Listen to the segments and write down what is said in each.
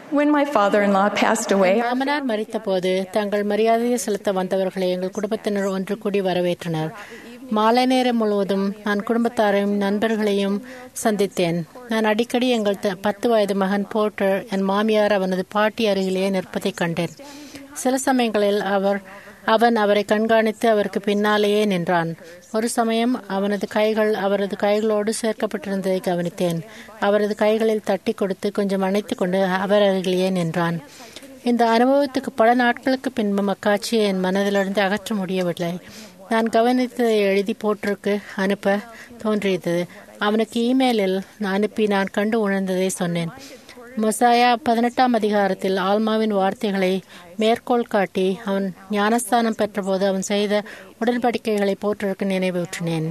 When my father in law passed away, our மாமனார் மறித்தபோது தங்கள் மரியாதையை செலுத்த வந்தவர்களை எங்கள் குடும்பத்தினர் ஒன்று கூடி வரவேற்றனர் மாலை நேரம் முழுவதும் நான் குடும்பத்தாரையும் நண்பர்களையும் சந்தித்தேன் நான் அடிக்கடி எங்கள் த- பத்து வயது மகன் போர்ட்டர் என் மாமியார் அவனது பாட்டி அருகிலேயே நிற்பதைக் கண்டேன் சில சமயங்களில் அவர் அவன் அவரை கண்காணித்து அவருக்கு பின்னாலேயே நின்றான் ஒரு சமயம் அவனது கைகள் அவரது கைகளோடு சேர்க்கப்பட்டிருந்ததை கவனித்தேன் அவரது கைகளில் தட்டி கொடுத்து கொஞ்சம் அணைத்துக் கொண்டு அவர் அருகிலேயே நின்றான் இந்த அனுபவத்துக்கு பல நாட்களுக்கு பின்பும் அக்காட்சியை என் மனதிலிருந்து அகற்ற முடியவில்லை நான் கவனித்ததை எழுதி போட்டிருக்கு அனுப்ப தோன்றியது அவனுக்கு இமெயிலில் நான் அனுப்பி நான் கண்டு உணர்ந்ததை சொன்னேன் மொசாயா பதினெட்டாம் அதிகாரத்தில் ஆல்மாவின் வார்த்தைகளை மேற்கோள் காட்டி அவன் ஞானஸ்தானம் பெற்றபோது அவன் செய்த உடன்படிக்கைகளை போற்றிருக்க நினைவூற்றினேன்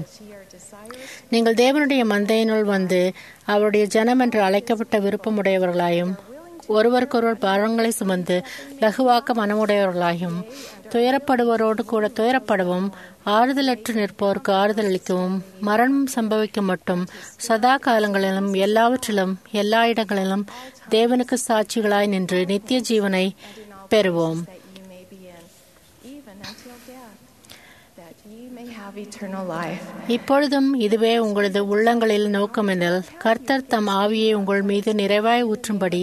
நீங்கள் தேவனுடைய மந்தையினுள் வந்து அவருடைய ஜனம் என்று அழைக்கப்பட்ட விருப்பமுடையவர்களாயும் ஒருவருக்கொருவர் பாரங்களை சுமந்து லகுவாக்க மனமுடையவர்களாயும் துயரப்படுவோரோடு கூட துயரப்படவும் ஆறுதலற்று நிற்போருக்கு ஆறுதல் அளிக்கவும் மரணம் சம்பவிக்கும் மட்டும் சதா காலங்களிலும் எல்லாவற்றிலும் எல்லா இடங்களிலும் தேவனுக்கு சாட்சிகளாய் நின்று நித்திய ஜீவனை பெறுவோம் that ye may be in, even until death, that ye may have eternal life. இப்பொழுதும் இதுவே உங்களது உள்ளங்களில் நோக்கமெனில் கர்த்தர் தம் ஆவியை உங்கள் மீது நிறைவாய் ஊற்றும்படி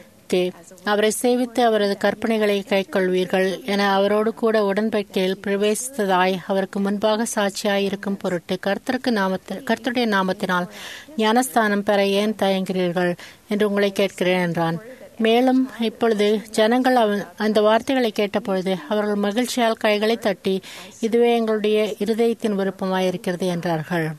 அவரை சேவித்து அவரது கற்பனைகளை கைக்கொள்வீர்கள் என அவரோடு கூட உடன்படிக்கையில் பிரவேசித்ததாய் அவருக்கு முன்பாக சாட்சியாய் இருக்கும் பொருட்டு கர்த்தருக்கு நாமத்து கர்த்தருடைய நாமத்தினால் ஞானஸ்தானம் பெற ஏன் தயங்குகிறீர்கள் என்று உங்களை கேட்கிறேன் என்றான் மேலும் இப்பொழுது ஜனங்கள் அவன் அந்த வார்த்தைகளை கேட்டபொழுது அவர்கள் மகிழ்ச்சியால் கைகளை தட்டி இதுவே எங்களுடைய இருதயத்தின் விருப்பமாயிருக்கிறது என்றார்கள்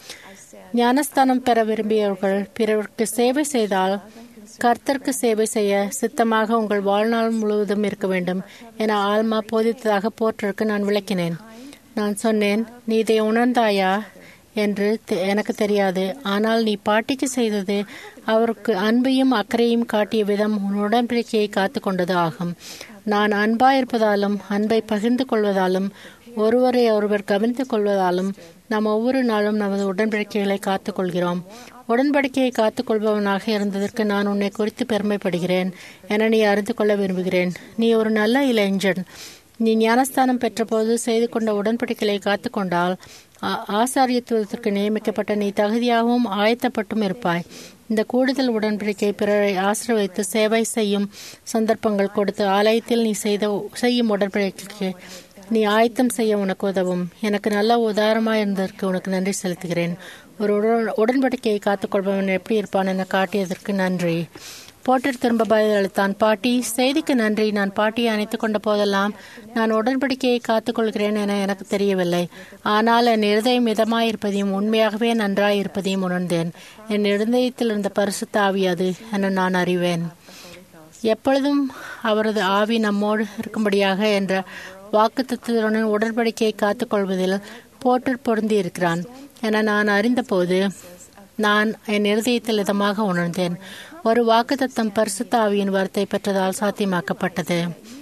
ஞானஸ்தானம் பெற விரும்பியவர்கள் பிறருக்கு சேவை செய்தால் கர்த்தருக்கு சேவை செய்ய சித்தமாக உங்கள் வாழ்நாள் முழுவதும் இருக்க வேண்டும் என ஆல்மா போதித்ததாக போற்றிற்கு நான் விளக்கினேன் நான் சொன்னேன் நீ இதை உணர்ந்தாயா என்று தெ- எனக்கு தெரியாது ஆனால் நீ பாட்டிக்கு செய்தது அவருக்கு அன்பையும் அக்கறையும் காட்டிய விதம் உன் உடன்படிக்கையை காத்து கொண்டது ஆகும் நான் அன்பாயிருப்பதாலும் அன்பை பகிர்ந்து கொள்வதாலும் ஒருவரை ஒருவர் கவனித்துக் கொள்வதாலும் நாம் ஒவ்வொரு நாளும் நமது உடன்படிக்கைகளை காத்துக் கொள்கிறோம் உடன்படிக்கையை காத்துக் கொள்பவனாக இருந்ததற்கு நான் உன்னை குறித்து பெருமைப்படுகிறேன் என நீ அறிந்து கொள்ள விரும்புகிறேன் நீ ஒரு நல்ல இளைஞன் நீ ஞானஸ்தானம் பெற்றபோது செய்து கொண்ட உடன்படிக்கைகளை காத்துக்கொண்டால் ஆ- ஆசாரியத்துவத்திற்கு நியமிக்கப்பட்ட நீ தகுதியாகவும் ஆயத்தப்பட்டும் இருப்பாய் இந்த கூடுதல் உடன்படிக்கை பிறரை ஆசிர்வதித்து சேவை செய்யும் சந்தர்ப்பங்கள் கொடுத்து ஆலயத்தில் நீ செய்த செய்யும் உடன்படிக்கைக்கு நீ ஆயத்தம் செய்ய உனக்கு உதவும் எனக்கு நல்ல உதாரணமாக இருந்ததற்கு உனக்கு நன்றி செலுத்துகிறேன் ஒரு உடன்- உடன்படிக்கையை காத்துக்கொள்பவன் எப்படி இருப்பான் என காட்டியதற்கு நன்றி போட்டர் திரும்ப பதிலளித்தான் பாட்டி செய்திக்கு நன்றி நான் பாட்டியை அணைத்துக் கொண்ட போதெல்லாம் நான் உடன்படிக்கையை காத்துக்கொள்கிறேன் என எனக்கு தெரியவில்லை ஆனால் என் இருதயம் மிதமாயிருப்பதையும் உண்மையாகவே நன்றாயிருப்பதையும் உணர்ந்தேன் என் இருதயத்தில் இருந்த பரிசுத்த ஆவி அது என நான் அறிவேன் எப்பொழுதும் அவரது ஆவி நம்மோடு இருக்கும்படியாக என்ற வாக்குத்தத்துடன் உடன்படிக்கையை காத்துக்கொள்வதில் போட்டர் பொருந்தி இருக்கிறான் என நான் அறிந்தபோது நான் என் இருதயத்தில் இதமாக உணர்ந்தேன் ஒரு வாக்குத்தத்தம் பரிசுத்த ஆவியின் வார்த்தை பெற்றதால் சாத்தியமாக்கப்பட்டது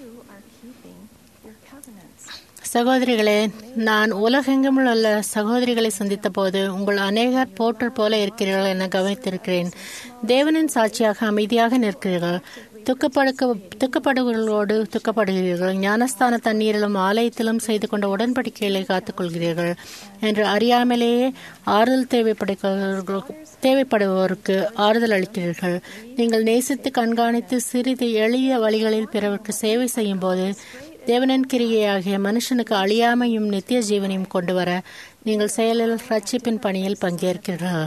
சகோதரிகளே நான் உலகெங்கும் உள்ள சகோதரிகளை சந்தித்த போது உங்கள் அநேகர் போற்றல் போல இருக்கிறீர்கள் என கவனித்திருக்கிறேன் தேவனின் சாட்சியாக அமைதியாக நிற்கிறீர்கள் துக்கப்படுக்க துக்கப்படுகிறவர்களோடு துக்கப்படுகிறீர்கள் ஞானஸ்தான தண்ணீரிலும் ஆலயத்திலும் செய்து கொண்ட உடன்படிக்கைகளை காத்துக்கொள்கிறீர்கள் என்று அறியாமலேயே ஆறுதல் தேவைப்படுகிறவர்களுக்கு தேவைப்படுபவருக்கு ஆறுதல் அளிக்கிறீர்கள் நீங்கள் நேசித்து கண்காணித்து சிறிது எளிய வழிகளில் பிறருக்கு சேவை செய்யும் போது தேவனின் கிரிகையாகிய மனுஷனுக்கு அழியாமையும் நித்திய ஜீவனையும் கொண்டு வர நீங்கள் செயலில் ரட்சிப்பின் பணியில் பங்கேற்கிறீர்கள்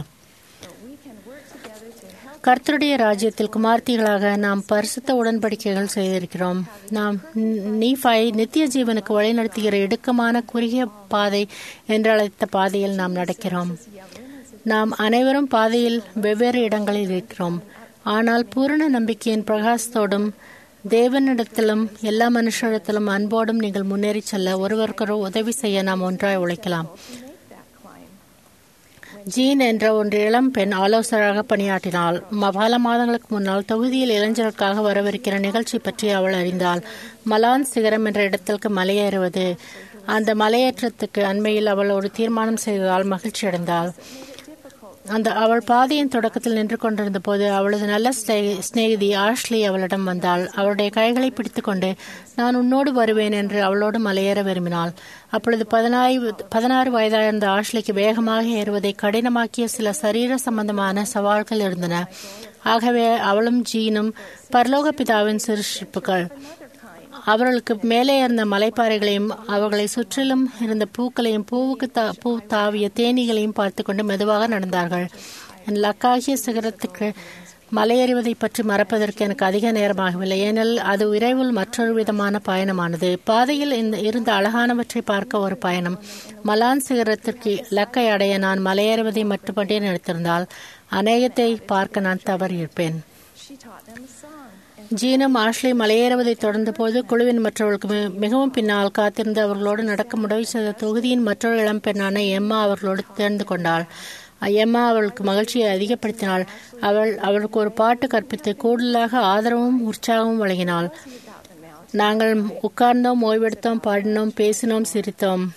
கர்த்தருடைய ராஜ்யத்தில் குமார்த்திகளாக நாம் பரிசுத்த உடன்படிக்கைகள் செய்திருக்கிறோம் நாம் நீஃபாய் நித்திய ஜீவனுக்கு வழிநடத்துகிற இடுக்கமான குறுகிய பாதை என்று அழைத்த பாதையில் நாம் நடக்கிறோம் நாம் அனைவரும் பாதையில் வெவ்வேறு இடங்களில் இருக்கிறோம் ஆனால் பூரண நம்பிக்கையின் பிரகாசத்தோடும் தேவனிடத்திலும் எல்லா மனுஷரிடத்திலும் அன்போடும் நீங்கள் முன்னேறி செல்ல ஒருவருக்கொரு உதவி செய்ய நாம் ஒன்றாய் உழைக்கலாம் ஜீன் என்ற ஒரு இளம் பெண் ஆலோசகராக பணியாற்றினாள் ம- பல மாதங்களுக்கு முன்னால் தொகுதியில் இளைஞர்களுக்காக வரவிருக்கிற நிகழ்ச்சி பற்றி அவள் அறிந்தாள் மலான் சிகரம் என்ற இடத்திற்கு மலையேறுவது அந்த மலையேற்றத்துக்கு அண்மையில் அவள் ஒரு தீர்மானம் செய்ததால் மகிழ்ச்சி அடைந்தாள் அந்த அவள் பாதையின் தொடக்கத்தில் நின்று கொண்டிருந்த போது அவளது நல்ல சிநே- சிநேகிதி ஆஷ்லி அவளிடம் வந்தாள் அவளுடைய கைகளை பிடித்துக்கொண்டு நான் உன்னோடு வருவேன் என்று அவளோடு மலையேற விரும்பினாள் அப்பொழுது பதினாறு பதினாறு வயதாயிருந்த ஆஷ்லிக்கு வேகமாக ஏறுவதை கடினமாக்கிய சில சரீர சம்பந்தமான சவால்கள் இருந்தன ஆகவே அவளும் ஜீனும் பரலோக பிதாவின் சிறுஷிப்புகள் அவர்களுக்கு மேலே இருந்த மலைப்பாறைகளையும் அவர்களை சுற்றிலும் இருந்த பூக்களையும் பூவுக்கு தா பூ தாவிய தேனீகளையும் பார்த்து கொண்டு மெதுவாக நடந்தார்கள் என் லக்காகிய சிகரத்துக்கு மலையேறுவதை பற்றி மறப்பதற்கு எனக்கு அதிக நேரமாகவில்லை ஏனெனில் அது விரைவில் மற்றொரு விதமான பயணமானது பாதையில் இந்த இருந்த அழகானவற்றை பார்க்க ஒரு பயணம் மலான் சிகரத்திற்கு இலக்கை அடைய நான் மலையேறுவதை மட்டுமட்டே நினைத்திருந்தால் அநேகத்தை பார்க்க நான் தவறியிருப்பேன் She taught them a song. ஜீனும் ஆஷ்லி மலையேறுவதை தொடர்ந்த போது குழுவின் மற்றவர்களுக்கு மி- மிகவும் பின்னால் காத்திருந்து அவர்களோடு நடக்க முடிவு செய்த தொகுதியின் மற்றொரு இளம் பெண்ணான எம்மா அவர்களோடு தேர்ந்து கொண்டாள் எம்மா அவளுக்கு மகிழ்ச்சியை அதிகப்படுத்தினாள் அவள் அவளுக்கு ஒரு பாட்டு கற்பித்து கூடுதலாக ஆதரவும் உற்சாகமும் வழங்கினாள் நாங்கள் உட்கார்ந்தோம் ஓய்வெடுத்தோம் பாடினோம் பேசினோம் சிரித்தோம்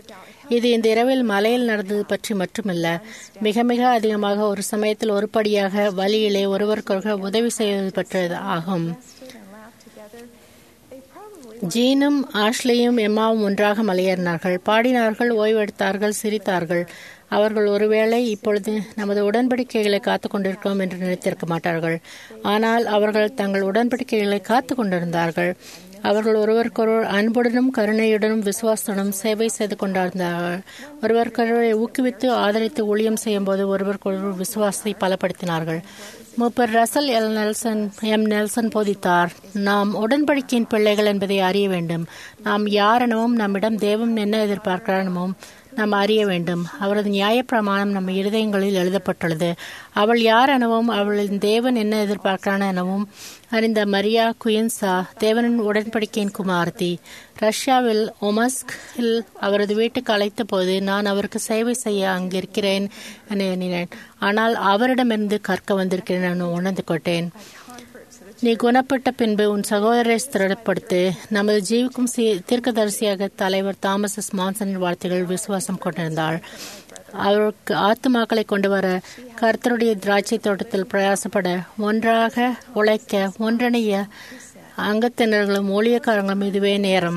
இது இந்த இரவில் மலையில் நடந்தது பற்றி மட்டுமல்ல மிக மிக அதிகமாக ஒரு சமயத்தில் ஒருபடியாக வழியிலே ஒருவருக்கொருவர் உதவி செய்வது பற்றியது ஆகும் Stood and laughed together. They probably ஜீனும் ஆஷ்லியும் எம்மாவும் ஒன்றாக மலையேறினார்கள் பாடினார்கள் ஓய்வெடுத்தார்கள் சிரித்தார்கள் அவர்கள் ஒருவேளை இப்பொழுது நமது உடன்படிக்கைகளை காத்துக் கொண்டிருக்கிறோம் என்று நினைத்திருக்க மாட்டார்கள் ஆனால் அவர்கள் தங்கள் உடன்படிக்கைகளை காத்துக் கொண்டிருந்தார்கள் அவர்கள் ஒருவருக்கொருவர் அன்புடனும் கருணையுடனும் விசுவாசத்துடனும் சேவை செய்து கொண்டிருந்தார்கள் ஒருவருக்கொருவரை ஊக்குவித்து ஆதரித்து ஊழியம் செய்யும் போது ஒருவருக்கொருவர் விசுவாசத்தை பலப்படுத்தினார்கள் மூப்பர் Russell L Nelson M Nelson போதித்தார் நாம் உடன்படிக்கையின் பிள்ளைகள் என்பதை அறிய வேண்டும் நாம் யார் எனவும் நம்மிடம் தேவன் என்ன எதிர்பார்க்கிறார் எனவும் நாம் அறிய வேண்டும் அவரது நியாயப்பிரமாணம் நம்ம இருதயங்களில் எழுதப்பட்டுள்ளது அவள் யார் எனவும் அவளின் தேவன் என்ன எதிர்பார்க்கிறான் எனவும் அறிந்த மரியா குயின்சா தேவனின் உடன்படிக்கையின் குமாரத்தி ரஷ்யாவில் ஒமஸ்கில் அவரது வீட்டுக்கு அழைத்த போது நான் அவருக்கு சேவை செய்ய அங்கிருக்கிறேன் என எண்ணினேன் ஆனால் அவரிடமிருந்து கற்க வந்திருக்கிறேன் என உணர்ந்து கொண்டேன் நீ குணப்பட்ட பின்பு உன் சகோதரரை ஸ்திரப்படுத்து நமது ஜீவுக்கும் சீ- தீர்க்கதரிசியாக தலைவர் தாமஸ் எஸ் மான்சனின் வார்த்தைகள் விசுவாசம் கொண்டிருந்தாள் அவருக்கு ஆத்துமாக்களை கொண்டு வர கர்த்தருடைய திராட்சை தோட்டத்தில் பிரயாசப்பட ஒன்றாக உழைக்க ஒன்றிணைய அங்கத்தினர்களும் ஊழியக்காரங்களும் இதுவே நேரம்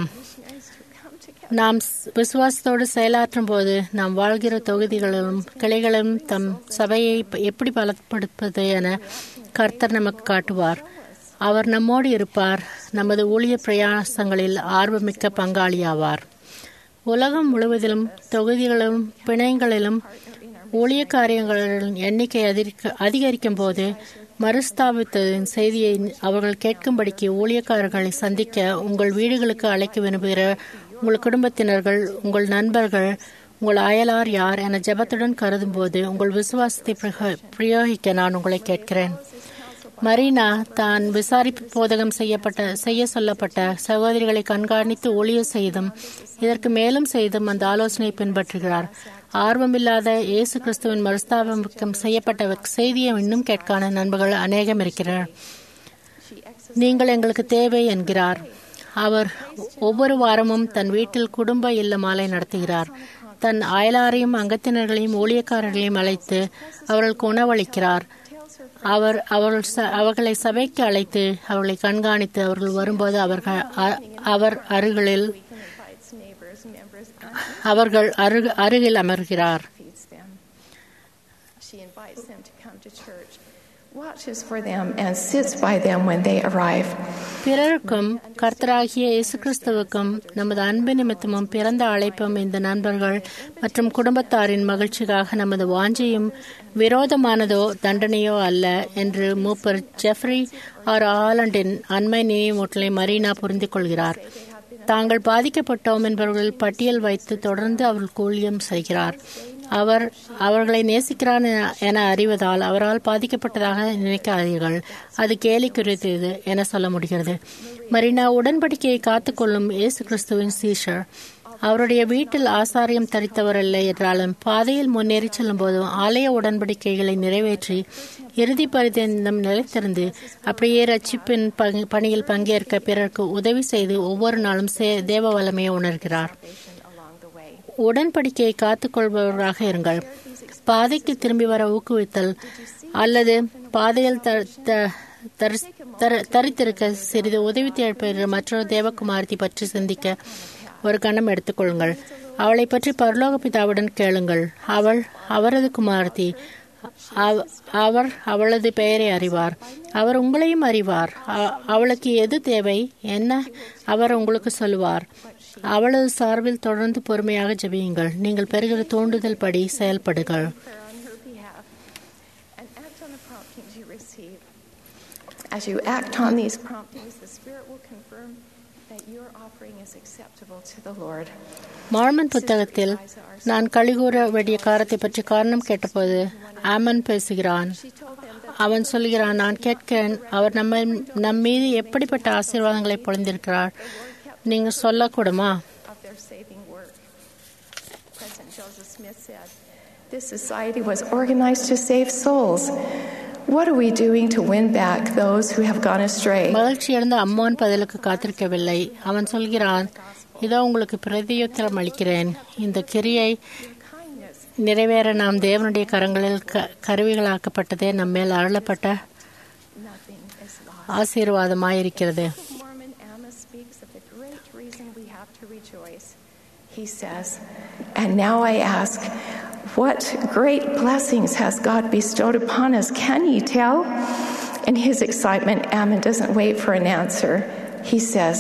நாம் ஸ்- விசுவாசத்தோடு செயலாற்றும் போது நாம் வாழ்கிற தொகுதிகளிலும் கிளைகளிலும் தம் சபையை ப- எப்படி பலப்படுத்துவது என கர்த்தர் நமக்கு காட்டுவார் அவர் நம்மோடு இருப்பார் நமது ஊழிய பிரயாசங்களில் ஆர்வமிக்க பங்காளியாவார் உலகம் முழுவதிலும் தொகுதிகளிலும் பிணையங்களிலும் ஊழிய காரியங்களின் எண்ணிக்கை அதிகரிக்க அதிகரிக்கும் போது மறுஸ்தாபித்ததின் செய்தியை அவர்கள் கேட்கும்படிக்கு ஊழியக்காரர்களை சந்திக்க உங்கள் வீடுகளுக்கு அழைக்க விரும்புகிற உங்கள் குடும்பத்தினர்கள் உங்கள் நண்பர்கள் உங்கள் அயலார் யார் என ஜெபத்துடன் கருதும்போது உங்கள் விசுவாசத்தை பிரக- பிரயோகிக்க நான் உங்களை கேட்கிறேன் மரீனா தான் விசாரிப்பு போதகம் செய்யப்பட்ட செய்ய சொல்லப்பட்ட சகோதரிகளை கண்காணித்து ஊழிய செய்தும் இதற்கு மேலும் செய்தும் அந்த ஆலோசனையை பின்பற்றுகிறார் ஆர்வமில்லாத இயேசு கிறிஸ்துவின் மறுஸ்தாபம் செய்யப்பட்ட செய்தியை இன்னும் கேட்கான நண்பர்கள் அநேகம் இருக்கிறார் நீங்கள் எங்களுக்கு தேவை என்கிறார் அவர் ஒவ்வொரு வாரமும் தன் வீட்டில் குடும்ப இல்ல மாலை நடத்துகிறார் தன் அயலாரையும் அங்கத்தினர்களையும் ஊழியக்காரர்களையும் அழைத்து அவர்களுக்கு உணவளிக்கிறார் அவர் அவர்கள் ச- அவர்களை சபைக்கு அழைத்து அவர்களை கண்காணித்து அவர்கள் வரும்போது அவர்கள் அ- அவர் அருகில் invites neighbors, members, அவர்கள் அருகு அருகில் அமர்கிறார் feeds them. She invites them to come to church, watches for them, and sits by them when they arrive. பிறருக்கும் கர்த்தராகிய இயேசு கிறிஸ்துவுக்கும் நமது அன்பு நிமித்தமும் பிறந்த அழைப்பும் இந்த நண்பர்கள் மற்றும் குடும்பத்தாரின் மகிழ்ச்சிக்காக நமது வாஞ்சையும் விரோதமானதோ தண்டனையோ அல்ல என்று மூப்பர் ஜெஃப்ரி ஆர் ஆலண்டின் அண்மை நினைவூட்டலை மரீனா புரிந்து கொள்கிறார் தாங்கள் பாதிக்கப்பட்டோம் என்பவர்கள் பட்டியல் வைத்து தொடர்ந்து அவர்கள் ஊழியம் செய்கிறார் அவர் அவர்களை நேசிக்கிறார் என- என அறிவதால் அவரால் பாதிக்கப்பட்டதாக நினைக்காதீர்கள் அது கேலிக்குரியது என சொல்ல முடிகிறது மரீனா உடன்படிக்கையை காத்துக்கொள்ளும் இயேசு கிறிஸ்துவின் சீஷர் அவருடைய வீட்டில் ஆசாரியம் தரித்தவர் இல்லை என்றாலும் பாதையில் முன்னேறி செல்லும் போதும் ஆலய உடன்படிக்கைகளை நிறைவேற்றி இறுதி பரிதந்தம் நிலைத்திருந்து அப்படியே ரட்சிப்பின் பங்கு- பணியில் பங்கேற்க பிறருக்கு உதவி செய்து ஒவ்வொரு நாளும் சே- தேவ வல்லமையை உணர்கிறார் Along the way. உடன்படிக்கையை காத்துக்கொள்பவர்களாக இருங்கள் பாதைக்கு திரும்பி வர ஊக்குவித்தல் அல்லது பாதையில் த- த- தரிஸ்- தர- தரித்திருக்க சிறிது உதவி தேவைப்படுகிற மற்றொரு தேவகுமாரத்தை பற்றி சிந்திக்க ஒரு கணம் எடுத்துக்கொள்ளுங்கள் அவளை பற்றி பரலோக பிதாவுடன் கேளுங்கள் அவள் அவரது குமாரத்தி அவ- அவர் அவளது பெயரை அறிவார் அவர் உங்களையும் அறிவார் அ- அவளுக்கு எது தேவை என்ன அவர் உங்களுக்கு சொல்லுவார் அவளது சார்பில் தொடர்ந்து பொறுமையாக ஜெபியுங்கள் நீங்கள் பெறுகிற தூண்டுதல் படி செயல்படுங்கள் prayer on her behalf and act on the promptings you receive. As you act on these promptings, the Spirit will confirm that your offering is acceptable to the Lord. Mormon புத்தகத்தில் நான் கழிகூற வேண்டிய காரத்தை பற்றி காரணம் கேட்டபோது ஆமன் பேசுகிறான் She told them that அவன் சொல்கிறான் நான் கேட்கிறேன் அவர் நம்ம நம் மீது எப்படிப்பட்ட ஆசீர்வாதங்களை பொழிந்திருக்கிறார் நீங்க சொல்லக்கூடுமா of their saving work. President Joseph Smith said, This society was organized to save souls. What are we doing to win back those who have gone astray? மகிழ்ச்சியடைந்த Ammon பதிலுக்கு காத்திருக்கவில்லை அவன் சொல்கிறான் இதோ உங்களுக்கு பிரதியுத்தரம் அளிக்கிறேன் இந்த கிரியை Kindness. நிறைவேற நாம் தேவனுடைய கரங்களில் க- கருவிகளாக்கப்பட்டதே நம்மேல் அருளப்பட்ட Nothing is lost. ஆசீர்வாதமாயிருக்கிறது Mormon Amma speaks of the great reason we have to rejoice. He says, And now I ask, what great blessings has God bestowed upon us? Can ye tell? In his excitement, Ammon doesn't wait for an answer. He says,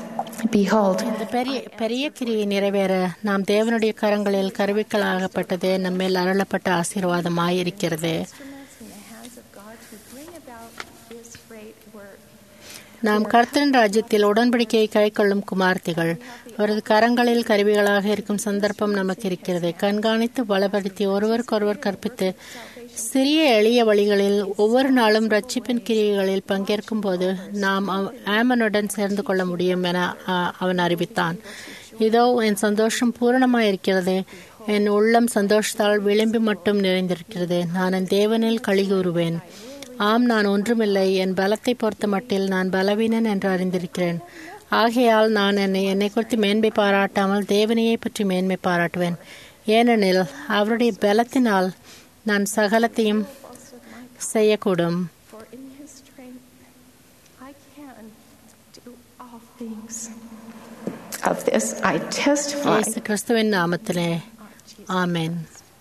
Behold, இந்த பெரிய பெரிய கிரியை நிறைவேற நாம் தேவனுடைய கரங்களில் கருவிகளாகப்பட்டதே நம்மேல் அருளப்பட்ட ஆசீர்வாதமாயிருக்கிறது instruments in the hands of God to bring about this great work. நாம் கர்த்தரின் ராஜ்யத்தில் உடன்படிக்கையை கைக்கொள்ளும் குமார்த்திகள் அவரது கரங்களில் கருவிகளாக இருக்கும் சந்தர்ப்பம் நமக்கு இருக்கிறது கண்காணித்து பலப்படுத்தி ஒருவருக்கொருவர் கற்பித்து சிறிய எளிய வழிகளில் ஒவ்வொரு நாளும் ரட்சிப்பின் கிரியைகளில் பங்கேற்கும் போது நாம் அவ- ஆமனுடன் சேர்ந்து கொள்ள முடியும் என அ, அவன் அறிவித்தான் இதோ என் சந்தோஷம் பூரணமாயிருக்கிறது என் உள்ளம் சந்தோஷத்தால் விளிம்பி மட்டும் நிறைந்திருக்கிறது நான் என் தேவனில் கழிகூறுவேன் ஆம் நான் ஒன்றுமில்லை என் பலத்தை பொறுத்த மட்டில் நான் பலவீனன் என்று அறிந்திருக்கிறேன் ஆகையால் நான் என்னை என்னை குறித்து மேன்மை பாராட்டாமல் தேவனையை பற்றி மேன்மை பாராட்டுவேன் ஏனெனில் அவருடைய பலத்தினால் நான் சகலத்தையும் செய்யக்கூடும் For in his strength I can do all things. Of this I testify. இயேசு கிறிஸ்துவின் நாமத்திலே ஆமென்